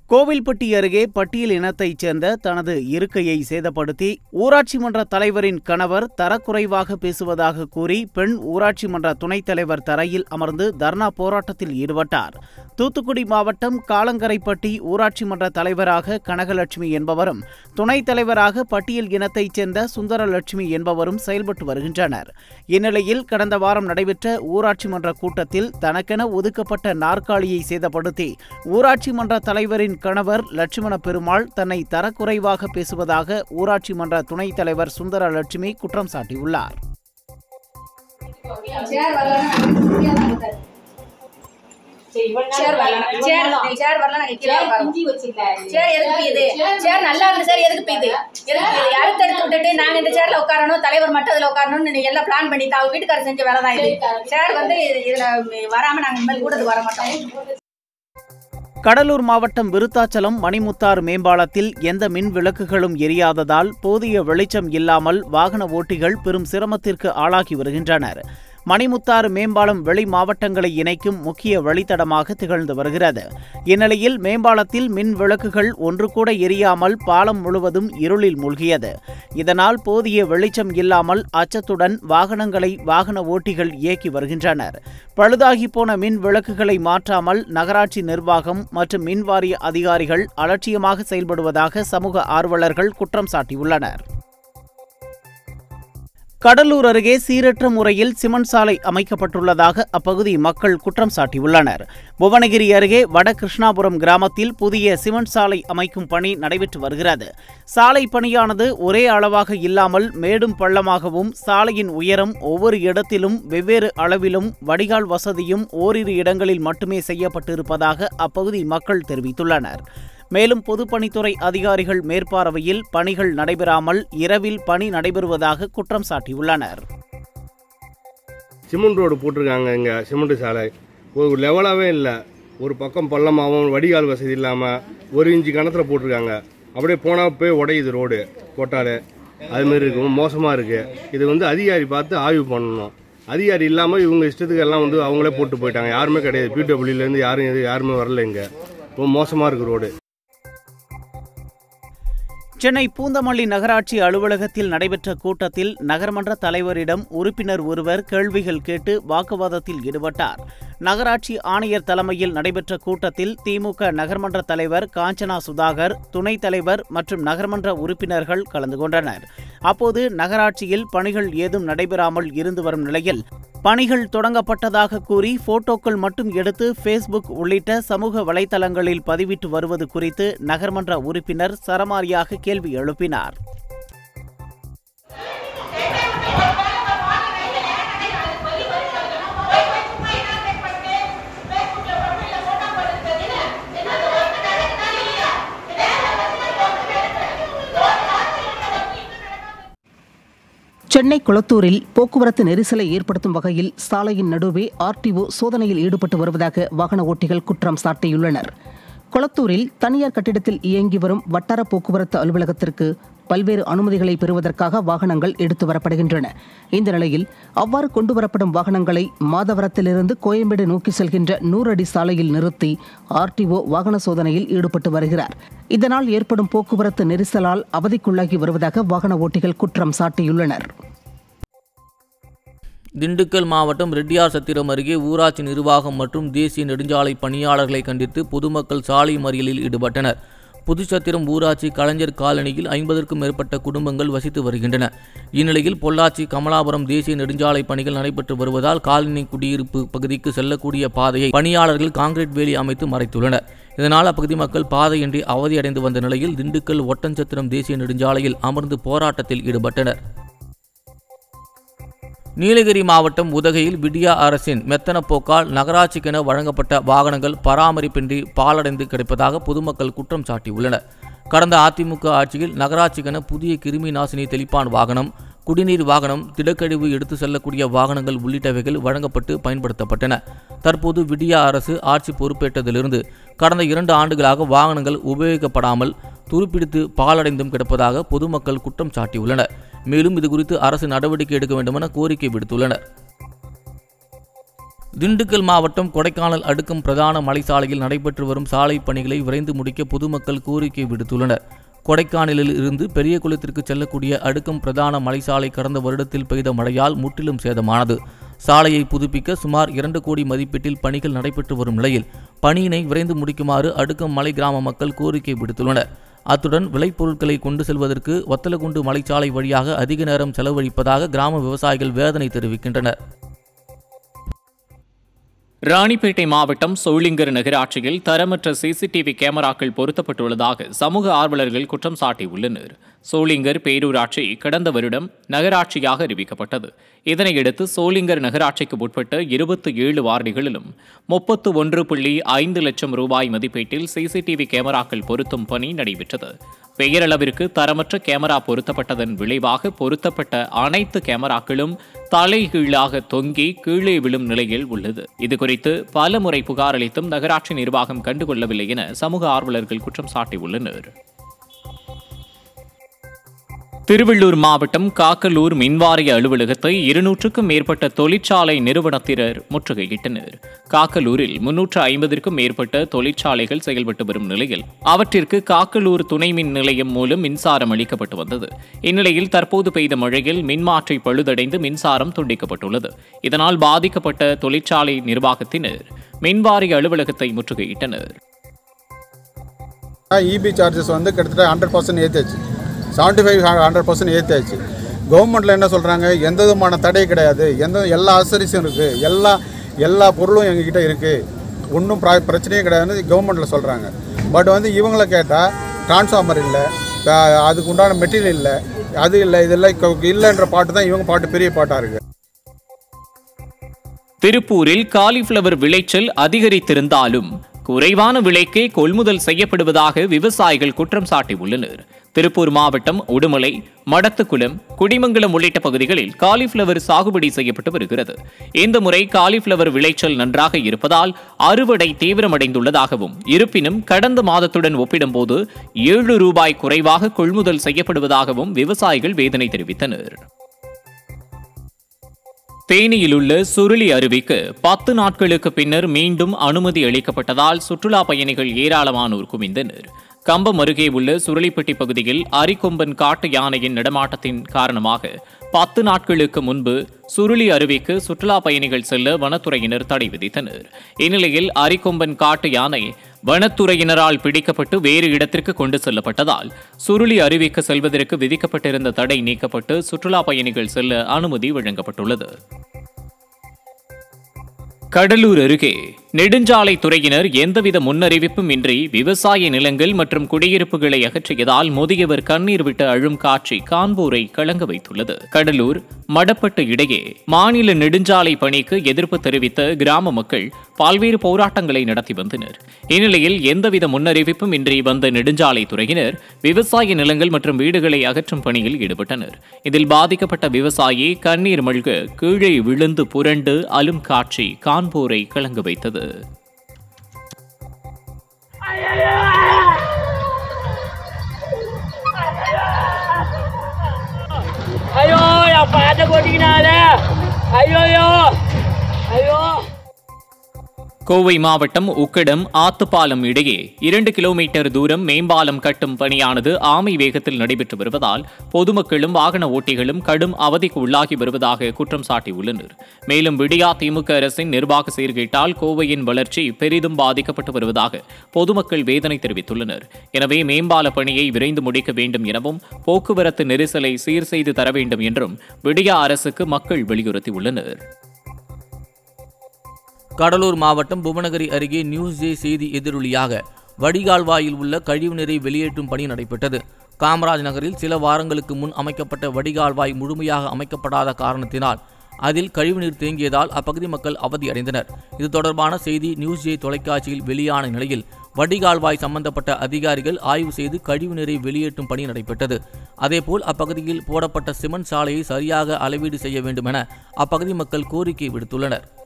கோவில்பட்டி அருகே பட்டியல் இனத்தைச் சேர்ந்த தனது இருக்கையை சேதப்படுத்தி ஊராட்சி மன்ற தலைவரின் கணவர் தரக்குறைவாக பேசுவதாக கூறி பெண் ஊராட்சி மன்ற துணைத் தலைவர் தரையில் அமர்ந்து தர்ணா போராட்டத்தில் ஈடுபட்டார் தூத்துக்குடி மாவட்டம் காலங்கரைப்பட்டி ஊராட்சி மன்ற தலைவராக கனகலட்சுமி என்பவரும் துணைத் தலைவராக பட்டியல் இனத்தைச் சேர்ந்த சுந்தரலட்சுமி என்பவரும் செயல்பட்டு வருகின்றனர் இந்நிலையில் கடந்த வாரம் நடைபெற்ற ஊராட்சி மன்ற கூட்டத்தில் தனக்கென ஒதுக்கப்பட்ட நாற்காலியை சேதப்படுத்தி ஊராட்சி மன்ற தலைவரின் கணவர் லட்சுமண பெருமாள் தன்னை தரக்குறைவாக பேசுவதாக ஊராட்சி மன்ற துணைத் தலைவர் சுந்தரலட்சுமி குற்றம் சாட்டியுள்ளார் சேர் வரலன்னா சேர் வரல சேர் சேர் வரல நாங்க கீழே உட்காருவோம் சேர் எதுக்கு இது சேர் நல்லா இருந்து சார் எதுக்கு இது எதுக்கு இது அடுத்து எடுத்து விட்டுட்டு நாங்க இந்த சேர்ல உட்காரணும் தலைவர் மட்டும் அதுல உட்காரணும்னு நீ எல்லாம் பிளான் பண்ணி அவங்க வீட்டுக்காரர் செஞ்ச வேலை தான் இது சேர் வந்து இது- இதுல வராம நாங்க இனிமேல் கூட்டத்துக்கு வர மாட்டோம் கடலூர் மாவட்டம் விருத்தாச்சலம் மணிமுத்தாறு மேம்பாலத்தில் எந்த மின் விளக்குகளும் எரியாததால் போதிய வெளிச்சம் இல்லாமல் வாகன ஓட்டிகள் பெரும் சிரமத்திற்கு ஆளாகி வருகின்றனர் மணிமுத்தாறு மேம்பாலம் வெளி மாவட்டங்களை இணைக்கும் முக்கிய வழித்தடமாக திகழ்ந்து வருகிறது இந்நிலையில் மேம்பாலத்தில் மின் விளக்குகள் ஒன்று கூட எரியாமல் பாலம் முழுவதும் இருளில் மூழ்கியது இதனால் போதிய வெளிச்சம் இல்லாமல் அச்சத்துடன் வாகனங்களை வாகன ஓட்டிகள் இயக்கி வருகின்றனர் பழுதாகி போன மின் விளக்குகளை மாற்றாமல் நகராட்சி நிர்வாகம் மற்றும் மின் வாரிய அதிகாரிகள் அலட்சியமாக செயல்படுவதாக சமூக ஆர்வலர்கள் குற்றம் சாட்டியுள்ளனர் கடலூர் அருகே சீரற்ற முறையில் சிமெண்ட் சாலை அமைக்கப்பட்டுள்ளதாக அப்பகுதி மக்கள் குற்றம் சாட்டியுள்ளனர் புவனகிரி அருகே வட கிருஷ்ணாபுரம் கிராமத்தில் புதிய சிமெண்ட் சாலை அமைக்கும் பணி நடைபெற்று வருகிறது சாலை பணியானது ஒரே அளவாக இல்லாமல் மேடும் பள்ளமாகவும் சாலையின் உயரம் ஒவ்வொரு இடத்திலும் வெவ்வேறு அளவிலும் வடிகால் வசதியும் ஓரிரு இடங்களில் மட்டுமே செய்யப்பட்டிருப்பதாக அப்பகுதி மக்கள் தெரிவித்துள்ளனர் மேலும் பொதுப்பணித்துறை அதிகாரிகள் மேற்பார்வையில் பணிகள் நடைபெறாமல் இரவில் பணி நடைபெறுவதாக குற்றம் சாட்டியுள்ளனர் சிமெண்ட் ரோடு போட்டிருக்காங்க இங்கே சிமெண்ட் சாலை ஒரு லெவலாகவே இல்லை ஒரு பக்கம் பள்ளமாகவும் வடிகால் வசதி இல்லாமல் ஒரு இன்ச்சு கணத்தில் போட்டிருக்காங்க அப்படியே போனால் போய் உடையுது ரோடு போட்டாலே அதுமாரி இருக்கு மோசமாக இருக்குது இது வந்து அதிகாரி பார்த்து ஆய்வு பண்ணணும் அதிகாரி இல்லாமல் இவங்க இஷ்டத்துக்கு எல்லாம் வந்து அவங்களே போட்டு போயிட்டாங்க யாருமே கிடையாது பிடபிள்யூலேருந்து யாரும் எது- யாருமே வரல இங்கே ரொம்ப மோசமாக இருக்குது ரோடு சென்னை பூந்தமல்லி நகராட்சி அலுவலகத்தில் நடைபெற்ற கூட்டத்தில் நகர்மன்ற தலைவரிடம் உறுப்பினர் ஒருவர் கேள்விகள் கேட்டு வாக்குவாதத்தில் ஈடுபட்டார் நகராட்சி ஆணையர் தலைமையில் நடைபெற்ற கூட்டத்தில் திமுக நகர்மன்ற தலைவர் காஞ்சனா சுதாகர் துணைத் தலைவர் மற்றும் நகர்மன்ற உறுப்பினர்கள் கலந்து கொண்டனர் அப்போது நகராட்சியில் பணிகள் ஏதும் நடைபெறாமல் இருந்து வரும் நிலையில் பணிகள் தொடங்கப்பட்டதாக கூறி போட்டோக்கள் மட்டும் எடுத்து ஃபேஸ்புக் உள்ளிட்ட சமூக வலைதளங்களில் பதிவிட்டு வருவது குறித்து நகர்மன்ற உறுப்பினர் சரமாரியாக கேள்வி எழுப்பினார் சென்னை குளத்தூரில் போக்குவரத்து நெரிசலை ஏற்படுத்தும் வகையில் சாலையின் நடுவே ஆர்டிஓ சோதனையில் ஈடுபட்டு வருவதாக வாகன ஓட்டிகள் குற்றம் சாட்டியுள்ளனர் குளத்தூரில் தனியார் கட்டிடத்தில் இயங்கி வரும் வட்டார போக்குவரத்து அலுவலகத்திற்கு பல்வேறு அனுமதிகளை பெறுவதற்காக வாகனங்கள் எடுத்து வரப்படுகின்றன இந்த நிலையில் அவ்வாறு கொண்டு வரப்படும் வாகனங்களை மாதவரத்திலிருந்து கோயம்பேடு நோக்கி செல்கின்ற நூறு அடி சாலையில் நிறுத்தி ஆர்டிஓ வாகன சோதனையில் ஈடுபட்டு வருகிறார் இதனால் ஏற்படும் போக்குவரத்து நெரிசலால் அவதிக்குள்ளாகி வருவதாக வாகன ஓட்டிகள் குற்றம் சாட்டியுள்ளனர் திண்டுக்கல் மாவட்டம் ரெட்டியார் சத்திரம் அருகே ஊராட்சி நிர்வாகம் மற்றும் தேசிய நெடுஞ்சாலை பணியாளர்களை கண்டித்து பொதுமக்கள் சாலை மறியலில் ஈடுபட்டனர் புதுச்சத்திரம் ஊராட்சி கலைஞர் காலனியில் ஐம்பதற்கும் மேற்பட்ட குடும்பங்கள் வசித்து வருகின்றன இந்நிலையில் பொள்ளாச்சி கமலாபுரம் தேசிய நெடுஞ்சாலை பணிகள் நடைபெற்று வருவதால் காலனி குடியிருப்பு பகுதிக்கு செல்லக்கூடிய பாதையை பணியாளர்கள் கான்கிரீட் வேலி அமைத்து மறைத்துள்ளனர் இதனால் அப்பகுதி மக்கள் பாதையின்றி அவதியடைந்து வந்த நிலையில் திண்டுக்கல் ஒட்டன்சத்திரம் தேசிய நெடுஞ்சாலையில் அமர்ந்து போராட்டத்தில் ஈடுபட்டனர் நீலகிரி மாவட்டம் உதகையில் விடியா அரசின் மெத்தன போக்கால் நகராட்சிக்கென வழங்கப்பட்ட வாகனங்கள் பராமரிப்பின்றி பாலடைந்து கிடைப்பதாக பொதுமக்கள் குற்றம் சாட்டியுள்ளனர் கடந்த அதிமுக ஆட்சியில் நகராட்சிக்கென புதிய கிருமி நாசினி தெளிப்பான் வாகனம் குடிநீர் வாகனம் திடக்கழிவு எடுத்து செல்லக்கூடிய வாகனங்கள் உள்ளிட்டவைகள் வழங்கப்பட்டு பயன்படுத்தப்பட்டன தற்போது விடியா அரசு ஆட்சி பொறுப்பேற்றதிலிருந்து கடந்த இரண்டு ஆண்டுகளாக வாகனங்கள் உபயோகிக்கப்படாமல் துருப்பிடித்து பாலடைந்தும் கிடப்பதாக பொதுமக்கள் குற்றம் சாட்டியுள்ளனர் மேலும் இதுகுறித்து அரசு நடவடிக்கை எடுக்க வேண்டுமென கோரிக்கை விடுத்துள்ளனர் திண்டுக்கல் மாவட்டம் கொடைக்கானல் அடுக்கும் பிரதான மலைச்சாலையில் நடைபெற்று வரும் சாலை பணிகளை விரைந்து முடிக்க பொதுமக்கள் கோரிக்கை விடுத்துள்ளனர் கொடைக்கானலில் இருந்து பெரிய குளத்திற்கு செல்லக்கூடிய அடுக்கும் பிரதான மலைச்சாலை கடந்த வருடத்தில் பெய்த மழையால் முற்றிலும் சேதமானது சாலையை புதுப்பிக்க சுமார் இரண்டு கோடி மதிப்பீட்டில் பணிகள் நடைபெற்று வரும் நிலையில் பணியினை விரைந்து முடிக்குமாறு அடுக்கும் மலை கிராம மக்கள் கோரிக்கை விடுத்துள்ளனர் அத்துடன் விளைபொருட்களை கொண்டு செல்வதற்கு வத்தலகுண்டு மலைச்சாலை வழியாக அதிக நேரம் செலவழிப்பதாக கிராம விவசாயிகள் வேதனை தெரிவிக்கின்றனர் ராணிப்பேட்டை மாவட்டம் சோளிங்கர் நகராட்சியில் தரமற்ற சிசிடிவி கேமராக்கள் பொருத்தப்பட்டுள்ளதாக சமூக ஆர்வலர்கள் குற்றம் சாட்டியுள்ளனர் சோளிங்கர் பேரூராட்சி கடந்த வருடம் நகராட்சியாக அறிவிக்கப்பட்டது இதனையடுத்து சோளிங்கர் நகராட்சிக்கு உட்பட்ட இருபத்தி ஏழு வார்டுகளிலும் முப்பத்து ஒன்று புள்ளி ஐந்து லட்சம் ரூபாய் மதிப்பீட்டில் சிசிடிவி கேமராக்கள் பொருத்தும் பணி நடைபெற்றது பெயரளவிற்கு தரமற்ற கேமரா பொருத்தப்பட்டதன் விளைவாக பொருத்தப்பட்ட அனைத்து கேமராக்களும் தலைகீழாக தொங்கி கீழே விழும் நிலையில் உள்ளது இதுகுறித்து பல முறை புகார் அளித்தும் நகராட்சி நிர்வாகம் கண்டுகொள்ளவில்லை என சமூக ஆர்வலர்கள் குற்றம் சாட்டியுள்ளனர் திருவள்ளூர் மாவட்டம் காக்கலூர் மின்வாரிய அலுவலகத்தை இருநூற்றுக்கும் மேற்பட்ட தொழிற்சாலை நிறுவனத்தினர் முற்றுகையிட்டனர் காக்கலூரில் முன்னூற்று ஐம்பதிற்கும் மேற்பட்ட தொழிற்சாலைகள் செயல்பட்டு வரும் நிலையில் அவற்றிற்கு காக்கலூர் துணை மின் நிலையம் மூலம் மின்சாரம் அளிக்கப்பட்டு வந்தது இந்நிலையில் தற்போது பெய்த மழையில் மின்மாற்றி பழுதடைந்து மின்சாரம் துண்டிக்கப்பட்டுள்ளது இதனால் பாதிக்கப்பட்ட தொழிற்சாலை நிர்வாகத்தினர் மின்வாரிய அலுவலகத்தை முற்றுகையிட்டனர் இபி சார்ஜஸ் வந்து கிட்டத்தட்ட ஹண்ட்ரட் பர்சன்ட் ஏற்றியாச்சு செவன்ட்டி ஃபைவ் ஹண்ட்ரட் பர்சன்ட் ஏற்றியாச்சு கவர்மெண்ட்டில் என்ன சொல்கிறாங்க எந்த விதமான தடை கிடையாது எந்த எல்லா அசரிஸும் இருக்குது எல்லா எல்லா பொருளும் எங்ககிட்ட இருக்குது ஒன்றும் ப்ரா பிரச்சனையே கிடையாதுன்னு கவர்மெண்ட்டில் சொல்கிறாங்க பட் வந்து இவங்கள கேட்டால் டிரான்ஸ்ஃபார்மர் இல்லை அஹ் அதுக்கு உண்டான மெட்டீரியல் இல்லை அது இல்லை இதெல்லாம் இல்லைன்ற பாட்டு தான் இவங்க பாட்டு பெரிய பாட்டாக இருக்குது திருப்பூரில் காலிஃப்ளவர் விளைச்சல் அதிகரித்திருந்தாலும் குறைவான விலைக்கே கொள்முதல் செய்யப்படுவதாக விவசாயிகள் குற்றம் சாட்டியுள்ளனர் திருப்பூர் மாவட்டம் உடுமலை மடத்துக்குளம் குடிமங்கலம் உள்ளிட்ட பகுதிகளில் காலிஃப்ளவர் சாகுபடி செய்யப்பட்டு வருகிறது இந்த முறை காலிஃப்ளவர் விளைச்சல் நன்றாக இருப்பதால் அறுவடை தீவிரமடைந்துள்ளதாகவும் இருப்பினும் கடந்த மாதத்துடன் ஒப்பிடும்போது ஏழு ரூபாய் குறைவாக கொள்முதல் செய்யப்படுவதாகவும் விவசாயிகள் வேதனை தெரிவித்தனர் தேனியில் உள்ள சுருளி அருவிக்கு பத்து நாட்களுக்கு பின்னர் மீண்டும் அனுமதி அளிக்கப்பட்டதால் சுற்றுலா பயணிகள் ஏராளமானோர் குவிந்தனர் கம்பம் அருகே உள்ள சுருளிப்பட்டி பகுதியில் அரிக்கொம்பன் காட்டு யானையின் நடமாட்டத்தின் காரணமாக பத்து நாட்களுக்கு முன்பு சுருளி அருவிக்கு சுற்றுலா பயணிகள் செல்ல வனத்துறையினர் தடை விதித்தனர் இந்நிலையில் அரிக்கொம்பன் காட்டு யானை வனத்துறையினரால் பிடிக்கப்பட்டு வேறு இடத்திற்கு கொண்டு செல்லப்பட்டதால் சுருளி அருவிக்கு செல்வதற்கு விதிக்கப்பட்டிருந்த தடை நீக்கப்பட்டு சுற்றுலா பயணிகள் செல்ல அனுமதி வழங்கப்பட்டுள்ளது கடலூர் அருகே நெடுஞ்சாலை துறையினர் எந்தவித முன்னறிவிப்பும் இன்றி விவசாய நிலங்கள் மற்றும் குடியிருப்புகளை அகற்றியதால் முதியவர் கண்ணீர் விட்டு அழும் காட்சி காண்போரை கலங்க வைத்துள்ளது கடலூர் மடப்பட்டு இடையே மாநில நெடுஞ்சாலை பணிக்கு எதிர்ப்பு தெரிவித்த கிராம மக்கள் பல்வேறு போராட்டங்களை நடத்தி வந்தனர் இந்நிலையில் எந்தவித முன்னறிவிப்பும் இன்றி வந்த நெடுஞ்சாலை துறையினர் விவசாய நிலங்கள் மற்றும் வீடுகளை அகற்றும் பணியில் ஈடுபட்டனர் இதில் பாதிக்கப்பட்ட விவசாயி கண்ணீர் மல்க கீழே விழுந்து புரண்டு அலும் காட்சி காண்போரை கலங்க வைத்தது ஐயோ என் பாத்த கொட்டிக்கினாலே ஐயோ ஐயோ கோவை மாவட்டம் உக்கடம் ஆத்துப்பாலம் இடையே இரண்டு கிலோமீட்டர் தூரம் மேம்பாலம் கட்டும் பணியானது ஆமை வேகத்தில் நடைபெற்று வருவதால் பொதுமக்களும் வாகன ஓட்டிகளும் கடும் அவதிக்கு உள்ளாகி வருவதாக குற்றம் சாட்டியுள்ளனர் மேலும் விடியா திமுக அரசின் நிர்வாக சீர்கேட்டால் கோவையின் வளர்ச்சி பெரிதும் பாதிக்கப்பட்டு வருவதாக பொதுமக்கள் வேதனை தெரிவித்துள்ளனர் எனவே மேம்பால பணியை விரைந்து முடிக்க வேண்டும் எனவும் போக்குவரத்து நெரிசலை சீர் செய்து தர வேண்டும் என்றும் விடியா அரசுக்கு மக்கள் வலியுறுத்தியுள்ளனர் கடலூர் மாவட்டம் புவனகிரி அருகே நியூஸ் ஜே செய்தி எதிரொலியாக வடிகால்வாயில் உள்ள கழிவுநீரை வெளியேற்றும் பணி நடைபெற்றது காமராஜ் நகரில் சில வாரங்களுக்கு முன் அமைக்கப்பட்ட வடிகால்வாய் முழுமையாக அமைக்கப்படாத காரணத்தினால் அதில் கழிவுநீர் தேங்கியதால் அப்பகுதி மக்கள் அவதியடைந்தனர் இது தொடர்பான செய்தி நியூஸ் ஜே தொலைக்காட்சியில் வெளியான நிலையில் வடிகால்வாய் சம்பந்தப்பட்ட அதிகாரிகள் ஆய்வு செய்து கழிவுநீரை வெளியேற்றும் பணி நடைபெற்றது அதேபோல் அப்பகுதியில் போடப்பட்ட சிமெண்ட் சாலையை சரியாக அளவீடு செய்ய வேண்டும் என அப்பகுதி மக்கள் கோரிக்கை விடுத்துள்ளனர்